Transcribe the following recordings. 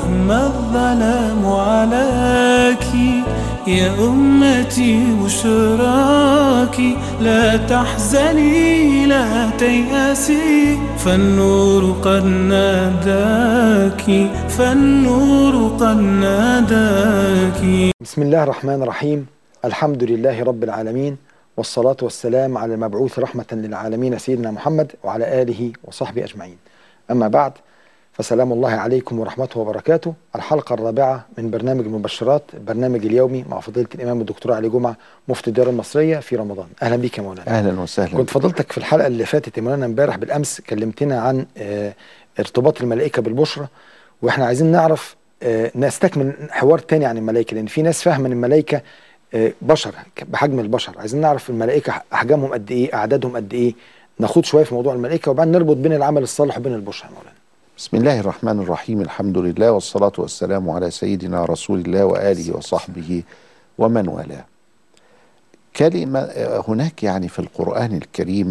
رغم الظلام عليك يا أمتي بشراك لا تحزني لا تيأسي فالنور قد ناداك فالنور قد ناداك بسم الله الرحمن الرحيم الحمد لله رب العالمين والصلاة والسلام على المبعوث رحمة للعالمين سيدنا محمد وعلى آله وصحبه أجمعين أما بعد فسلام الله عليكم ورحمته وبركاته الحلقة الرابعة من برنامج المبشرات البرنامج اليومي مع فضيلة الإمام الدكتور علي جمعة مفتي الديار المصرية في رمضان أهلا بك يا مولانا اهلا وسهلا كنت فضلتك في الحلقة اللي فاتت يا مولانا امبارح بالأمس كلمتنا عن آه، ارتباط الملائكة بالبشرى واحنا عايزين نعرف آه، نستكمل حوار تاني عن الملائكة لأن في ناس فاهمة ان الملائكة آه، بشر بحجم البشر عايزين نعرف الملائكة أحجامهم قد إيه أعدادهم قد إيه ناخد شوية في موضوع الملائكة وبعدين نربط بين العمل الصالح وبين البشرى يا مولانا بسم الله الرحمن الرحيم الحمد لله والصلاة والسلام على سيدنا رسول الله وآله وصحبه ومن والاه كلمة آه، هناك يعني في القرآن الكريم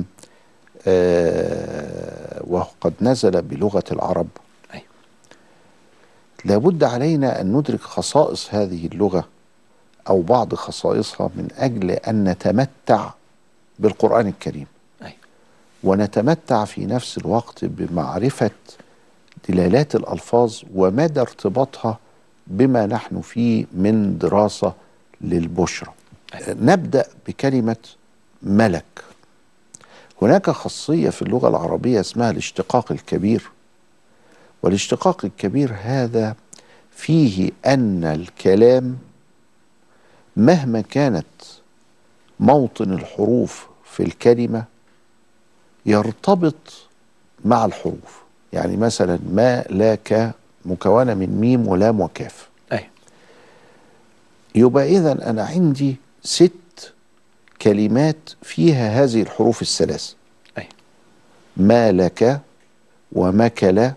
آه، وقد نزل بلغة العرب أيوة. لابد علينا أن ندرك خصائص هذه اللغة أو بعض خصائصها من أجل أن نتمتع بالقرآن الكريم أيوة. ونتمتع في نفس الوقت بمعرفة دلالات الألفاظ ومدى ارتباطها بما نحن فيه من دراسة للبشرى نبدأ بكلمة ملك هناك خاصية في اللغة العربية اسمها الاشتقاق الكبير والاشتقاق الكبير هذا فيه أن الكلام مهما كانت موطن الحروف في الكلمة يرتبط مع الحروف يعني مثلا ما لا ك مكونة من ميم ولام وكاف أيوة. يبقى إذا أنا عندي ست كلمات فيها هذه الحروف الثلاث أيوة. ما لك ومكل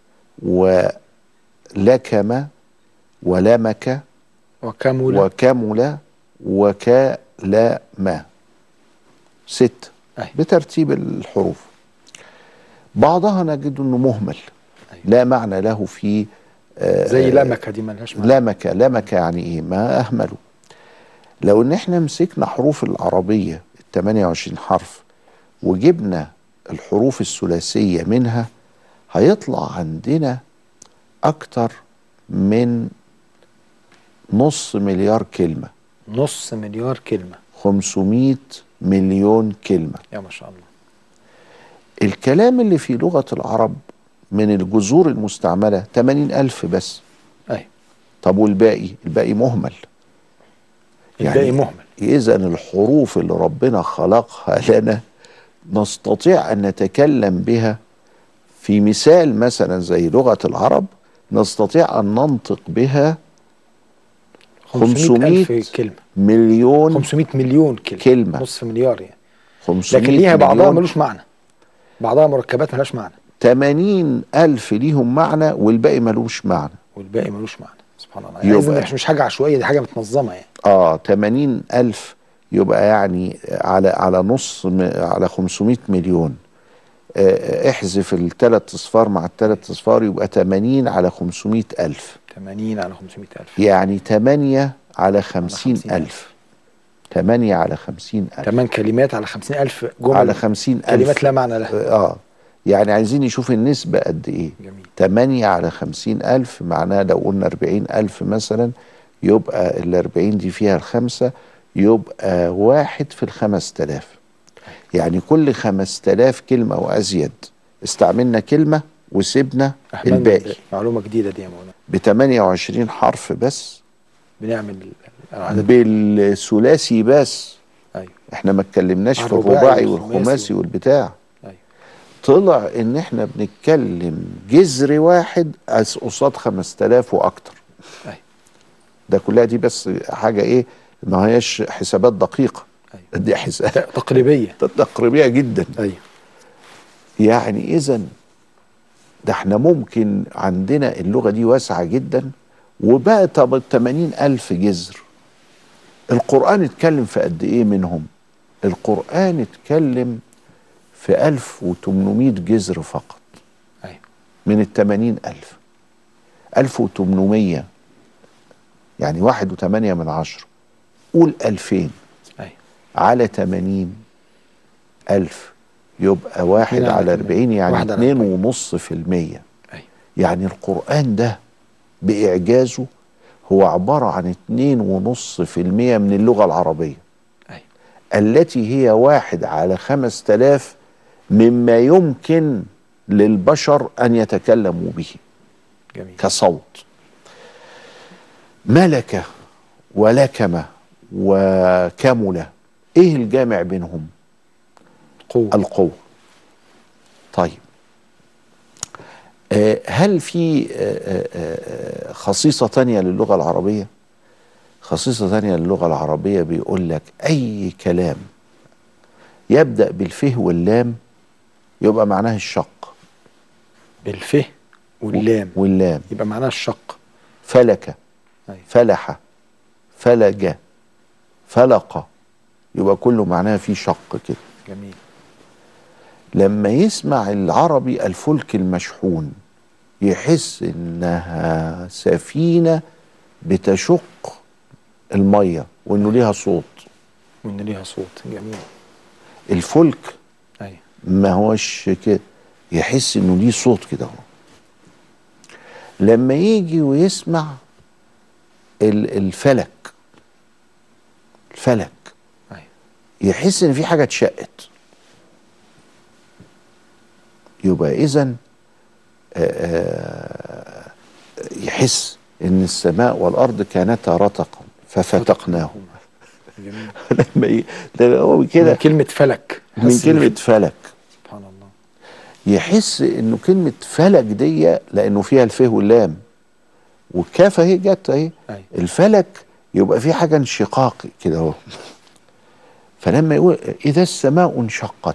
ولكم ولمك وكمل وكمل وكلم ست أيوة. بترتيب الحروف بعضها نجد انه مهمل أيوة. لا معنى له في آه، زي لمكة دي ملهاش معنى لمك لمك يعني ايه ما اهمله لو ان احنا مسكنا حروف العربية ال 28 حرف وجبنا الحروف الثلاثية منها هيطلع عندنا اكتر من نص مليار كلمة نص مليار كلمة 500 مليون كلمة يا ما شاء الله الكلام اللي في لغة العرب من الجذور المستعملة 80 ألف بس أيوة. طب والباقي الباقي مهمل الباقي مهمل إذا الحروف اللي ربنا خلقها لنا نستطيع أن نتكلم بها في مثال مثلا زي لغة العرب نستطيع أن ننطق بها 500 ألف 500 كلمة مليون 500 مليون كلمة كلمة. نصف مليار يعني 500 لكن ليها بعضها مليون ملوش معنى بعضها مركبات ملهاش معنى 80 ألف ليهم معنى والباقي ملوش معنى والباقي ملوش معنى سبحان الله يعني يبقى- إذا مش مش حاجة عشوائية دي حاجة متنظمة يعني اه 80 ألف يبقى يعني على على نص م- على 500 مليون آه، احذف الثلاث اصفار مع الثلاث اصفار يبقى 80 على 500 ألف 80 على 500 ألف يعني 8 على 50 50 ألف 8 على 50 ألف 8 كلمات على 50 ألف جمل على 50 ألف كلمات لا معنى لها اه يعني عايزين نشوف النسبة قد ايه جميل 8 على 50 ألف معناه لو قلنا 40 ألف مثلا يبقى ال 40 دي فيها الخمسة يبقى واحد في الخمس تلاف يعني كل خمس تلاف كلمة وأزيد استعملنا كلمة وسيبنا أحملنا الباقي معلومة جديدة دي يا مولانا ب 28 حرف بس بنعمل ال- العدد بالثلاثي بس أيوة احنا ما اتكلمناش عن في الرباعي الرباعي والخماسي والخماسي والبتاع أيوة طلع ان احنا بنتكلم جذر واحد أس- قصاد 5000 واكتر أيوة. ده كلها دي بس حاجه ايه ما هياش حسابات دقيقه أيوة. دي حسابات تقريبية تقريبيه جدا أيوة يعني اذا ده احنا ممكن عندنا اللغه دي واسعه جدا وبقى طب ال 80 الف جذر القران اتكلم في قد ايه منهم القران اتكلم في 1800 جذر فقط أيوة من ال 80 ألف 1800 يعني واحد وثمانية من عشرة قول ألفين أيوة. على 80 ألف يبقى واحد اتنين على على اتنين. أربعين يعني واحد على اتنين أربعين. ونص في المية أيوة. يعني القرآن ده بإعجازه هو عبارة عن اتنين ونص في المية من اللغة العربية أيوة. التي هي واحد على خمس تلاف مما يمكن للبشر أن يتكلموا به جميل كصوت ملك ولكم وكمل ايه الجامع بينهم قوة القوة طيب آه، هل في آه، آه، آه، خصيصة تانية للغة العربية خصيصة تانية للغة العربية بيقول لك أي كلام يبدأ بالفه واللام يبقى معناه الشق بالفه واللام واللام يبقى معناها الشق فلك أيوة. فلح فلج فلق يبقى كله معناها فيه شق كده جميل لما يسمع العربي الفلك المشحون يحس انها سفينه بتشق الميه وانه ليها صوت وإن ليها صوت جميل الفلك أيوة ما هوش كده يحس انه ليه صوت كده اهو لما يجي ويسمع ال- الفلك الفلك أيوة يحس ان في حاجه اتشقت يبقى اذا يحس ان السماء والارض كانتا رتقا ففتقناهما جميل لما ي- ده هو من كده كلمة فلك من حس إن كلمه في- فلك سبحان الله يحس انه كلمه فلك دي لانه فيها الفه واللام والكاف اهي جت اهي أيوة الفلك يبقى في حاجه انشقاق كده اهو فلما يقول اذا السماء انشقت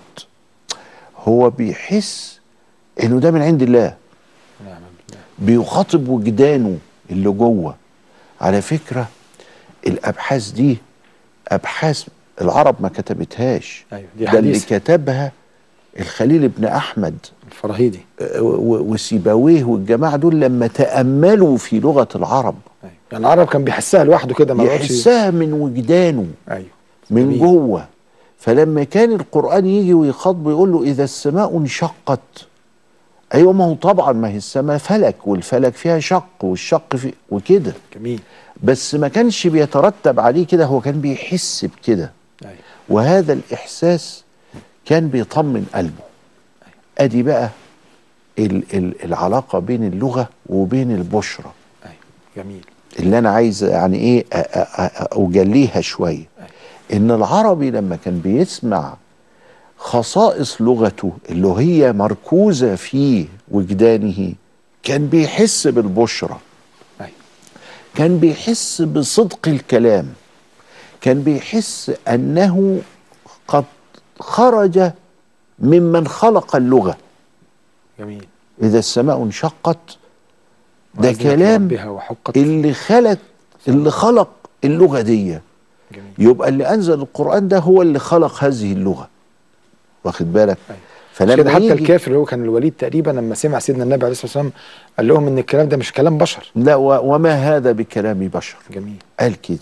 هو بيحس انه ده من عند الله نعم بالله بيخاطب وجدانه اللي جوه على فكره الابحاث دي ابحاث العرب ما كتبتهاش أيوة دي ده اللي حديث كتبها الخليل بن احمد الفراهيدي و- و- وسيبويه والجماعه دول لما تاملوا في لغه العرب أيوة يعني العرب كان بيحسها لوحده كده ما يقعدش يحسها من وجدانه أيوة من جميل. جوه فلما كان القرآن يجي ويخاطبه يقول له إذا السماء انشقت أيوة ما هو طبعا ما هي السماء فلك والفلك فيها شق والشق في وكده جميل بس ما كانش بيترتب عليه كده هو كان بيحس بكده أيوة وهذا الإحساس كان بيطمن قلبه أدي بقى ال ال العلاقة بين اللغة وبين البشرة أيوة جميل اللي انا عايز يعني ايه أ- أ- أ- اجليها شويه ان العربي لما كان بيسمع خصائص لغته اللي هي مركوزه في وجدانه كان بيحس بالبشرى أيوة كان بيحس بصدق الكلام كان بيحس انه قد خرج ممن خلق اللغه جميل اذا السماء انشقت ده وأذنت كلام لربها وحقت اللي خلق اللي خلق اللغه دي جميل يبقى اللي انزل القران ده هو اللي خلق هذه اللغه واخد بالك أيوة. فلما كده حتى يجي الكافر اللي هو كان الوليد تقريبا لما سمع سيدنا النبي عليه الصلاه والسلام قال لهم ان الكلام ده مش كلام بشر لا و- وما هذا بكلام بشر جميل قال كده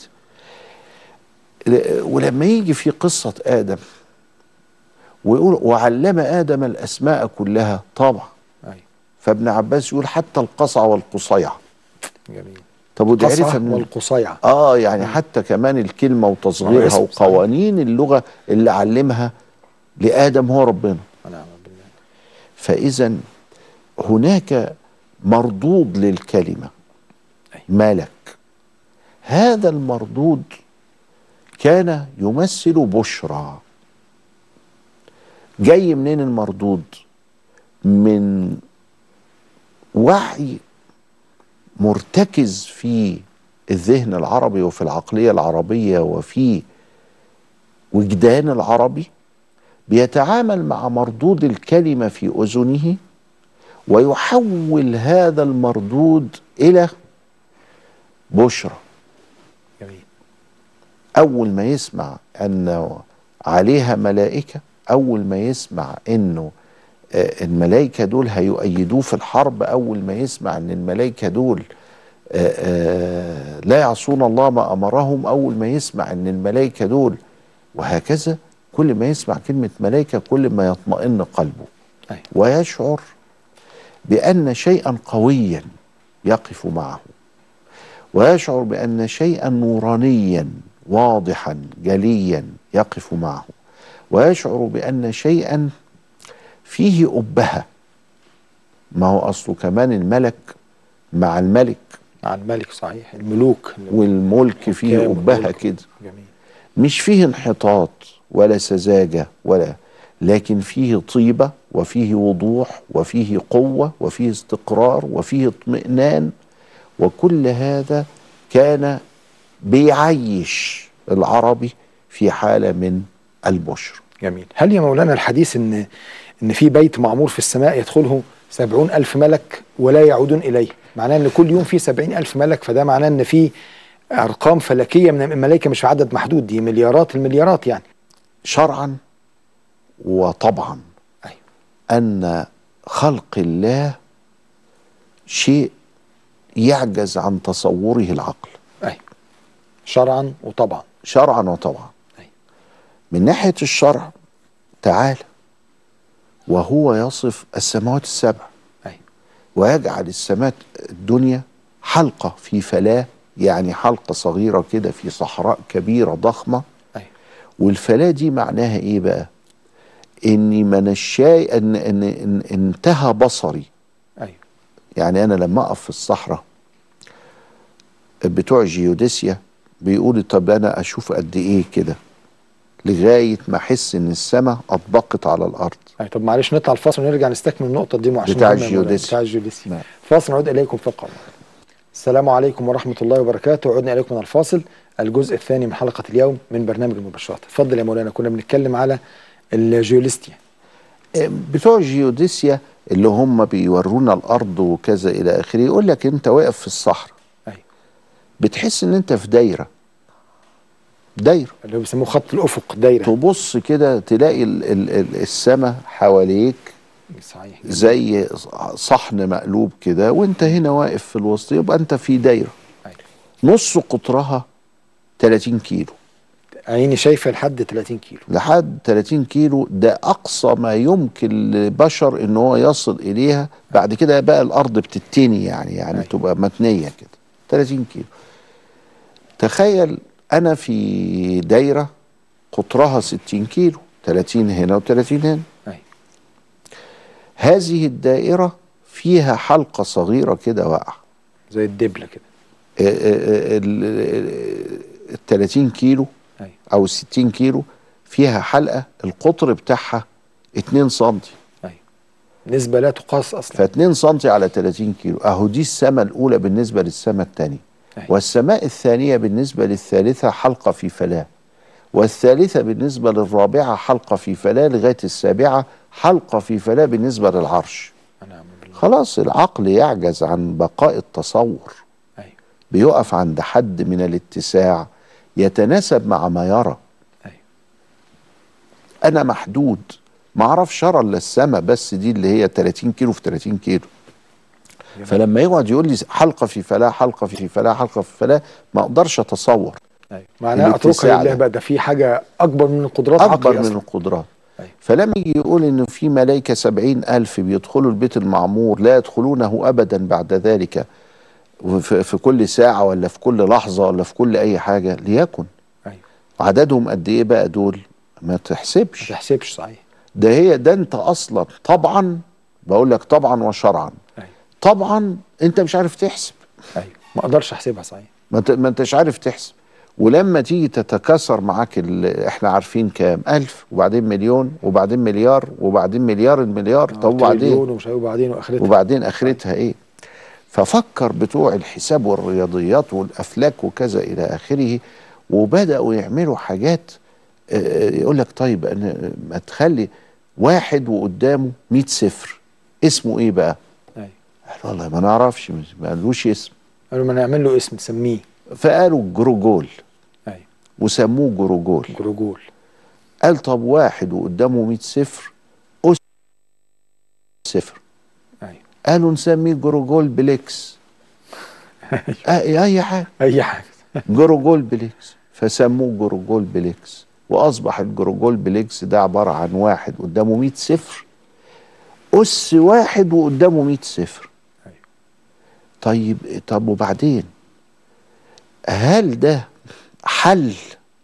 ل- ولما يجي في قصه ادم ويقول وعلم ادم الاسماء كلها طبعا ايوه فابن عباس يقول حتى القصع والقصيع جميل طب وده قصعة عرفها من والقصيعة اه يعني حتى كمان الكلمه آه، وتصغيرها اسم، صحيح. وقوانين اللغه اللي علمها لادم هو ربنا ونعم بالله فاذا هناك مردود للكلمه أي. ملك هذا المردود كان يمثل بشرى جاي منين المردود من وعي مرتكز في الذهن العربي وفي العقليه العربيه وفي وجدان العربي بيتعامل مع مردود الكلمه في اذنه ويحول هذا المردود الى بشرى جميل اول ما يسمع ان عليها ملائكه اول ما يسمع انه آه، الملائكة دول هيؤيدوه في الحرب أول ما يسمع أن الملائكة دول آه، آه، لا يعصون الله ما أمرهم أول ما يسمع أن الملائكة دول وهكذا كل ما يسمع كلمة ملائكة كل ما يطمئن قلبه أيوة. ويشعر بأن شيئا قويا يقف معه ويشعر بأن شيئا نورانيا واضحا جليا يقف معه ويشعر بأن شيئا فيه أبهة ما هو أصله كمان الملك مع الملك مع الملك صحيح الملوك والملك فيه حكام أبهة والملك. كده جميل مش فيه انحطاط ولا سذاجة ولا لكن فيه طيبة وفيه وضوح وفيه قوة وفيه استقرار وفيه اطمئنان وكل هذا كان بيعيش العربي في حالة من البشر جميل هل يا مولانا الحديث ان ان في بيت معمور في السماء يدخله سبعون ألف ملك ولا يعودون إليه معناه ان كل يوم في سبعين ألف ملك فده معناه ان في أرقام فلكية من الملائكة مش في عدد محدود دي مليارات المليارات يعني شرعا وطبعا أيوة. أن خلق الله شيء يعجز عن تصوره العقل أيوة. شرعا وطبعا شرعا وطبعا أيوة. من ناحية الشرع تعالى وهو يصف السماوات السبع أيوة. ويجعل السماء الدنيا حلقة في فلاة يعني حلقة صغيرة كده في صحراء كبيرة ضخمة أيوة. والفلاة دي معناها ايه بقى اني من الشاي ان, إن, إن انتهى بصري أيوة. يعني انا لما اقف في الصحراء بتوع الجيوديسيا بيقولوا طب انا اشوف قد ايه كده لغايه ما احس ان السماء اطبقت على الارض أيوة. طب معلش نطلع الفاصل ونرجع نستكمل النقطة دي عشان بتاع مهمة يا مولانا. الجيوديسيا. بتاع الجيوديسيا نعم. فاصل نعود إليكم فقط السلام عليكم ورحمة الله وبركاته عدنا إليكم من الفاصل الجزء الثاني من حلقة اليوم من برنامج المباشرات اتفضل يا مولانا كنا بنتكلم على الجيوليستيا بتوع الجيوديسيا اللي هم بيورونا الارض وكذا الى اخره يقول لك انت واقف في الصحراء أيوة. بتحس ان انت في دايره دايره اللي هو بيسموه خط الأفق دايرة تبص كده تلاقي ال- ال- ال- السماء حواليك صحيح زي صحن مقلوب كده وانت هنا واقف في الوسط يبقى انت في دايره أيوة. نص قطرها 30 كيلو عيني شايفة لحد 30 كيلو لحد 30 كيلو ده اقصى ما يمكن لبشر ان هو يصل اليها بعد كده بقى الارض بتتني يعني يعني أيوة. تبقى متنيه كده 30 كيلو تخيل انا في دايره قطرها 60 كيلو 30 هنا و30 هنا أيوة. هذه الدائره فيها حلقه صغيره كده واقعه زي الدبلة كده ال 30 كيلو أيوة. او 60 كيلو فيها حلقه القطر بتاعها 2 سم أيوة. نسبة لا تقاس أصلا ف 2 سم على 30 كيلو اهو دي السماء الاولى بالنسبه للسماء الثانيه أيوة. والسماء الثانيه بالنسبه للثالثه حلقه في فلاه والثالثه بالنسبه للرابعه حلقه في فلاه لغايه السابعه حلقه في فلاه بالنسبه للعرش ونعم بالله خلاص العقل يعجز عن بقاء التصور أيوة. بيقف عند حد من الاتساع يتناسب مع ما يرى أيوة. انا محدود ما اعرفش ارى الا السماء بس دي اللي هي 30 كيلو في 30 كيلو جميل. فلما يقعد يقول لي حلقه في فلاه حلقه في فلاه حلقه في فلاه ما اقدرش اتصور أيوة. معناها الاتساع اتركها لله ده. بقى ده في حاجة أكبر من القدرات اكبر عقلي من أصلا. القدرات أيوة. فلما يجي يقول انه في ملائكه سبعين الف بيدخلوا البيت المعمور لا يدخلونه ابدا بعد ذلك في في كل ساعه ولا في كل لحظه ولا في كل اي حاجه ليكن أيوة. عددهم قد ايه بقى دول ما ما تحسبش تحسبش صحيح ده هي ده انت اصلا طبعا بقول لك طبعا وشرعا أيوة. طبعا انت مش عارف تحسب أيوة. ما أقدرش أحسبها صحيح ما انت- ما انتش عارف تحسب ولما تيجي تتكاثر معاك ال- احنا عارفين كام ألف وبعدين مليون وبعدين مليار وبعدين مليار المليار طب وبعدين تريليون ومش عارف وبعدين وآخرتها وبعدين اخرتها ايه ففكر بتوع الحساب والرياضيات والافلاك وكذا الى اخره وبداوا يعملوا حاجات آه، يقول لك طيب أنا ما تخلي واحد وقدامه 100 صفر اسمه ايه بقى؟ أيوة. قال والله ما نعرفش ما قالوش اسم قالوا ما نعمل له اسم نسميه فقالوا جروجول أيوة. وسموه جروجول جروجول قال طب واحد وقدامه 100 صفر سفر ايوه قالوا نسميه جروجول بليكس آه اي حاجه اي حاجه جروجول بليكس فسموه جروجول بليكس واصبح الجروجول بليكس ده عباره عن واحد قدامه 100 صفر اس واحد وقدامه 100 صفر أيوة. طيب طب وبعدين هل ده حل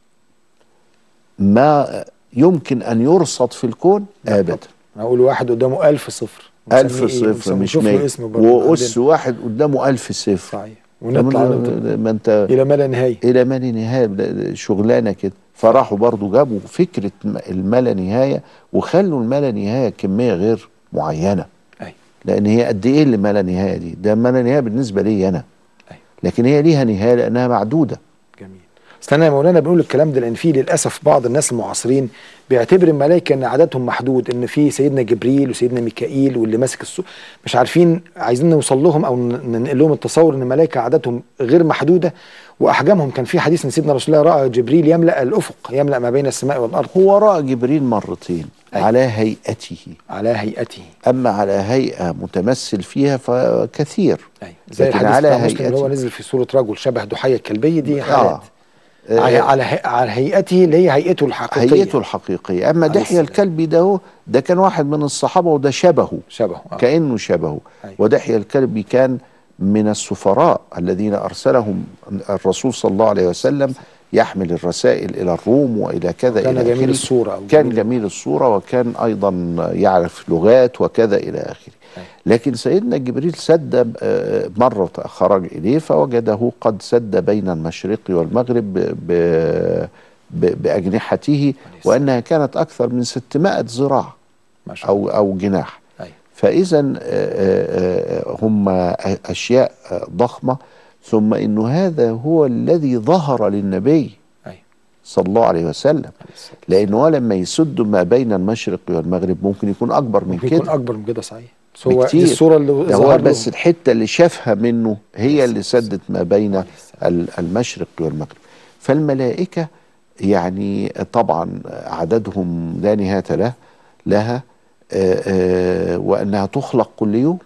ما يمكن ان يرصد في الكون لا ابدا انا اقول واحد قدامه ألف صفر ألف ونسميه إيه؟ صفر ونسميه- مش نشوف له مية اسم برضه وأس عندنا. واحد قدامه ألف صفر صحيح ونطلع ما- ننطق ما انت الى ما لا نهايه الى ما لا نهايه ده- شغلانه كده فراحوا برضو جابوا فكره م- الما لا نهايه وخلوا الما لا نهايه كميه غير معينه أي. لان هي قد ايه اللي ما لا نهايه دي ده ما لا نهايه بالنسبه لي انا أي. لكن هي ليها نهايه لانها معدوده جميل استنى يا مولانا بنقول الكلام ده لان في للاسف بعض الناس المعاصرين بيعتبر الملائكه ان عددهم محدود ان في سيدنا جبريل وسيدنا ميكائيل واللي ماسك السوق مش عارفين عايزين نوصل لهم او ن- ننقل لهم التصور ان الملائكه عددهم غير محدوده واحجامهم كان في حديث ان سيدنا رسول الله راى جبريل يملا الافق يملا ما بين السماء والارض هو راى جبريل مرتين أي. على هيئته على هيئته اما على هيئه متمثل فيها فكثير أي. زي لكن الحديث على بتاع مسلم اللي هو هيئته. نزل في صوره رجل شبه دحيه الكلبي دي حالات آه. على على هي- على هيئته اللي هي هيئته الحقيقيه هيئته الحقيقيه اما عليه دحية السلام. الكلبي ده هو ده كان واحد من الصحابه وده شبهه شبهه آه. كانه شبهه أيوة. ودحية الكلبي كان من السفراء الذين ارسلهم الرسول صلى الله عليه وسلم يحمل الرسائل الى الروم والى كذا كان الى جميل آخره. الصورة أو كان جميل- جميل الصوره وكان ايضا يعرف لغات وكذا الى اخره أيوة. لكن سيدنا جبريل سد آه، مرة خرج إليه فوجده قد سد بين المشرق والمغرب ب- ب- ب- بأجنحته وأنها كانت أكثر من 600 ذراع ما شاء الله أو أو جناح أيوة. فإذا هم أشياء آه، ضخمة ثم إنه هذا هو الذي ظهر للنبي أيوة. صلى الله عليه وسلم عليه الصلاة لأنه هو لما يسد ما بين المشرق والمغرب ممكن يكون أكبر من ممكن كده يكون اكبر من كده صحيح بس هو بكتير. دي الصوره اللي ده هو ظهر بس له الحته اللي شافها منه هي اللي سدت ما بين عليه السلام. ال- المشرق والمغرب فالملائكه يعني طبعا عددهم لا نهايه له لها آه، آه، وانها تخلق كل يوم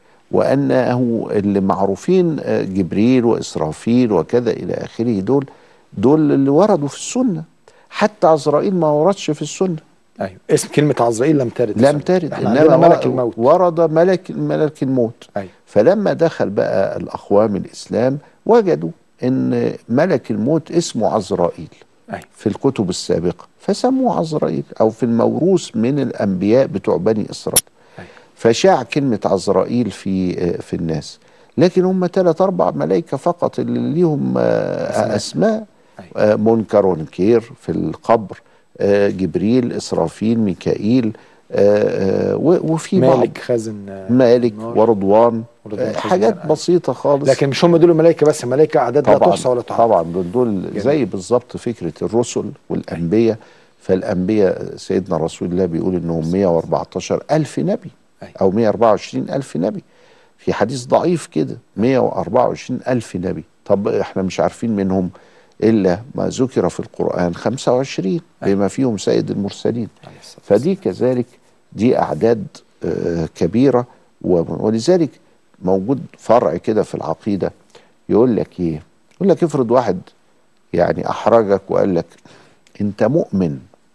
وانه اللي معروفين آه، جبريل واسرافيل وكذا الى اخره دول دول اللي وردوا في السنه حتى عزرائيل ما وردش في السنه ايوه اسم كلمه عزرائيل لم ترد لم ترد احنا عندنا ملك الموت ورد ملك ملك الموت ايوه فلما دخل بقى الأقوام الإسلام وجدوا أن ملك الموت اسمه عزرائيل أيوة. في الكتب السابقة فسموه عزرائيل أو في الموروث من الأنبياء بتوع بني إسرائيل أيوة. فشاع كلمة عزرائيل في في الناس لكن هم ثلاث أربع ملائكة فقط اللي ليهم آه، أسماء. أسماء أيوة. آه، منكر ونكير في القبر آه، جبريل إسرافيل ميكائيل آه، آه، و- وفي بعض مالك خازن آه، مالك النار. ورضوان ورضوان آه، خزن حاجات النار. بسيطة خالص لكن مش هم دول الملائكه بس ملائكه اعداد لا طبعا تحصى ولا تعد طبعا دول, دول زي بالظبط فكرة الرسل والأنبياء فالأنبياء سيدنا رسول الله بيقول إنهم 114 ألف نبي أيوة. أو 124 ألف نبي في حديث ضعيف كده 124 ألف نبي طب احنا مش عارفين منهم إلا ما ذكر في القرآن 25 بما فيهم سيد المرسلين عليه الصلاة فدي كذلك دي أعداد آه، كبيرة و- ولذلك موجود فرع كده في العقيدة يقول لك إيه يقول لك افرض واحد يعني أحرجك وقال لك أنت مؤمن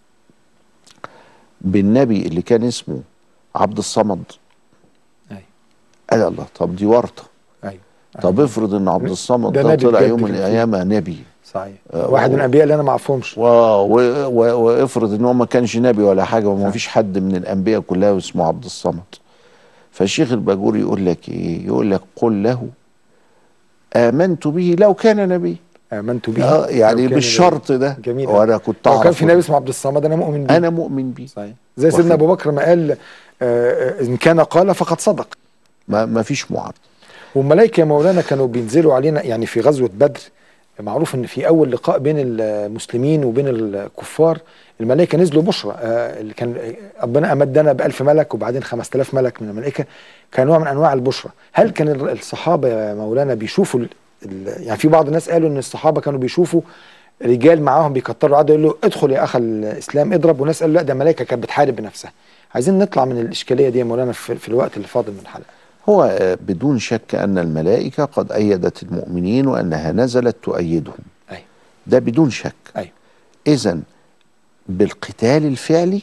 بالنبي اللي كان اسمه عبد الصمد أيوة. قال الله طب دي ورطة ايوه طب افرض ان عبد الصمد ده ده نبي طلع بجد يوم من كان فيه. الايام نبي صحيح آه، واحد من و- الانبياء اللي انا ما اعرفهمش و- و- و- وافرض ان هو ما كانش نبي ولا حاجه وما آه. فيش حد من الانبياء كلها اسمه عبد الصمد فالشيخ الباجوري يقول لك ايه يقول لك قل له امنت به لو كان نبي امنت به آه يعني لو كان بالشرط ده جميل وانا كنت لو كان اعرف في نبي اسمه عبد الصمد انا مؤمن به انا مؤمن بيه صحيح زي سيدنا واخد- ابو بكر ما قال آه، آه، ان كان قال فقد صدق ما, ما فيش معارضه والملائكه يا مولانا كانوا بينزلوا علينا يعني في غزوه بدر معروف ان في اول لقاء بين المسلمين وبين الكفار الملائكه نزلوا بشرى آه، اللي كان ربنا امدنا ب 1000 ملك وبعدين 5000 ملك من الملائكه كان نوع من انواع البشرى هل كان ال- الصحابه يا مولانا بيشوفوا ال- ال- يعني في بعض الناس قالوا ان الصحابه كانوا بيشوفوا رجال معاهم بيكتروا عدد يقول له ادخل يا اخ الاسلام اضرب وناس قالوا لا ده ملائكه كانت بتحارب بنفسها عايزين نطلع من الاشكاليه دي يا مولانا في, في الوقت اللي فاضل من الحلقه هو آه، بدون شك أن الملائكة قد أيدت المؤمنين وأنها نزلت تؤيدهم ايوه ده بدون شك ايوه إذا بالقتال الفعلي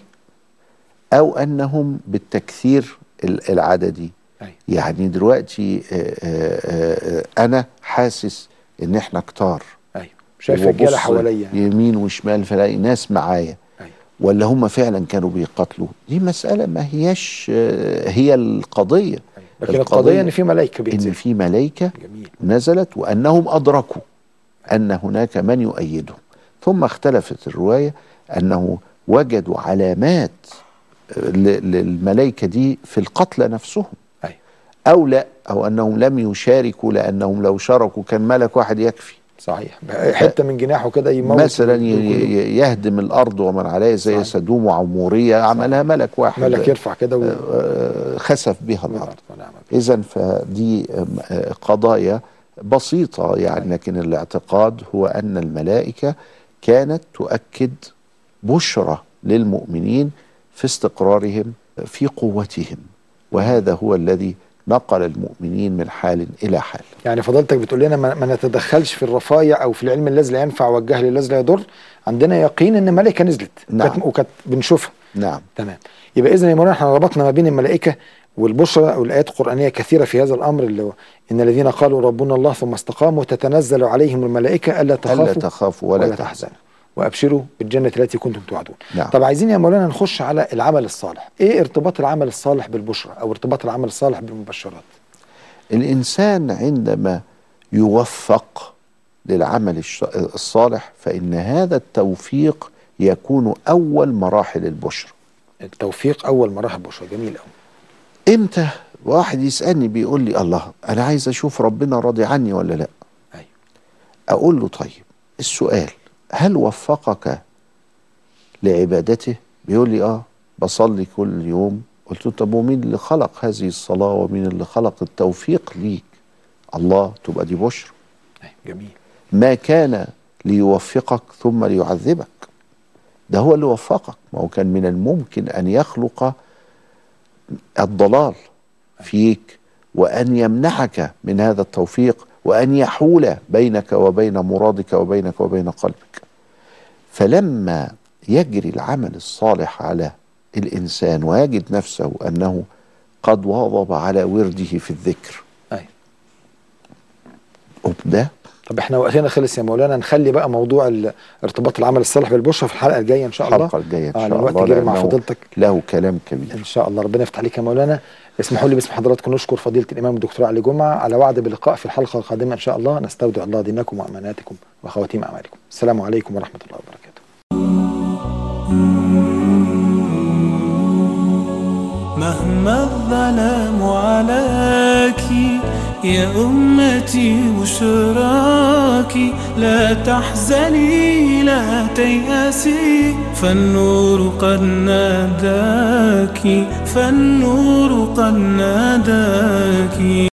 أو أنهم بالتكثير ال- العددي ايوه يعني دلوقتي آه، آه، آه، أنا حاسس إن إحنا كتار ايوه شايف رجاله وبص حواليا يمين وشمال فلاقي ناس معايا ايوه ولا هم فعلا كانوا بيقاتلوا دي مسألة ما هياش آه، هي القضية أيوة. لكن القضيه ان في ملائكه إن بينزلوا في ملائكة جميل نزلت وأنهم أدركوا أن هناك من يؤيدهم ثم اختلفت الرواية أنه وجدوا علامات ل- للملائكة دي في القتلى نفسهم ايوه أو لا أو أنهم لم يشاركوا لأنهم لو شاركوا كان ملك واحد يكفي صحيح حته من جناحه كده يموت مثلا ي- دول كلهم. ي- يهدم الأرض ومن عليها زي صحيح. سدوم وعمورية عملها ملك واحد ملك يرفع كده و... آه، خسف بها الأرض ونعم بالله. إذا فدي آم، آه، قضايا بسيطة يعني لكن الاعتقاد هو أن الملائكة كانت تؤكد بشرى للمؤمنين في استقرارهم في قوتهم وهذا هو الذي نقل المؤمنين من حال إلى حال يعني فضلتك بتقول لنا ما, ما نتدخلش في الرفايع او في العلم الذي لا ينفع والجهل الذي لا يضر عندنا يقين ان ملائكه نزلت نعم. كانت- وكانت بنشوفها نعم تمام يبقى اذا يا مولانا احنا ربطنا ما بين الملائكه والبشرى والايات القرانيه كثيره في هذا الامر اللي هو ان الذين قالوا ربنا الله ثم استقاموا تتنزل عليهم الملائكه الا تخافوا ألا تخافوا ولا, ولا تحزنوا وابشروا بالجنه التي كنتم توعدون نعم. طب عايزين يا مولانا نخش على العمل الصالح ايه ارتباط العمل الصالح بالبشرى او ارتباط العمل الصالح بالمبشرات الإنسان عندما يوفق للعمل الش- الصالح فإن هذا التوفيق يكون أول مراحل البشرى التوفيق اول مراحل البشرى جميل قوي امتى واحد يسالني بيقول لي الله انا عايز اشوف ربنا راضي عني ولا لا ايوه اقول له طيب السؤال هل وفقك لعبادته بيقول لي اه بصلي كل يوم قلت له طب ومين اللي خلق هذه الصلاه ومين اللي خلق التوفيق ليك الله تبقى دي بشرى أيوة. جميل ما كان ليوفقك ثم ليعذبك ده هو اللي وفقك ما هو كان من الممكن أن يخلق الضلال فيك وأن يمنعك من هذا التوفيق وأن يحول بينك وبين مرادك وبينك وبين قلبك فلما يجري العمل الصالح على الإنسان ويجد نفسه أنه قد واظب على ورده في الذكر ايوه وده طب احنا وقتنا خلص يا مولانا نخلي بقى موضوع ال- ارتباط العمل الصالح بالبشرى في الحلقه الجايه ان شاء الله الحلقة الجاية إن آه، شاء لأن الوقت الله جري مع لأنه فضيلتك له كلام كبير ان شاء الله ربنا يفتح عليك يا مولانا اسمحوا لي باسم حضراتكم نشكر فضيله الامام الدكتور علي جمعه على وعد بلقاء في الحلقه القادمه ان شاء الله نستودع الله دينكم واماناتكم وخواتيم اعمالكم السلام عليكم ورحمه الله وبركاته مهما الظلام عليك يا أمتي بشراك لا تحزني لا تيأسي فالنور قد ناداك فالنور قد ناداك